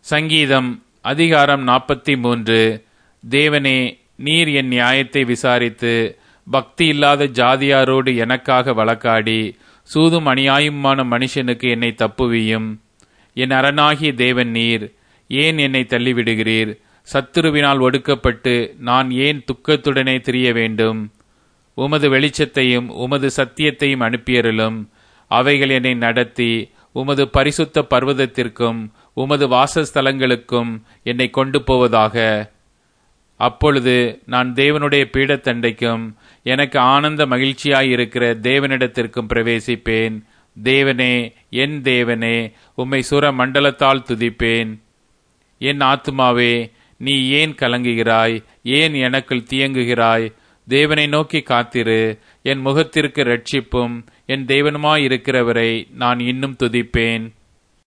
சங்கீதம் அதிகாரம் நாற்பத்தி மூன்று தேவனே நீர் என் நியாயத்தை விசாரித்து பக்தி இல்லாத ஜாதியாரோடு எனக்காக வழக்காடி சூதும் அநியாயமான மனுஷனுக்கு என்னை தப்புவியும் என் அரணாகிய தேவன் நீர் ஏன் என்னை தள்ளிவிடுகிறீர் சத்துருவினால் ஒடுக்கப்பட்டு நான் ஏன் துக்கத்துடனே திரிய வேண்டும் உமது வெளிச்சத்தையும் உமது சத்தியத்தையும் அனுப்பியருளும் அவைகள் என்னை நடத்தி உமது பரிசுத்த பர்வதத்திற்கும் உமது வாசஸ்தலங்களுக்கும் என்னை கொண்டு போவதாக அப்பொழுது நான் தேவனுடைய பீடத்தண்டைக்கும் எனக்கு ஆனந்த மகிழ்ச்சியாயிருக்கிற தேவனிடத்திற்கும் பிரவேசிப்பேன் தேவனே என் தேவனே உம்மை சுர மண்டலத்தால் துதிப்பேன் என் ஆத்துமாவே நீ ஏன் கலங்குகிறாய் ஏன் எனக்குள் தியங்குகிறாய் தேவனை நோக்கி காத்திரு என் முகத்திற்கு ரட்சிப்பும் என் தேவனுமாயிருக்கிறவரை நான் இன்னும் துதிப்பேன்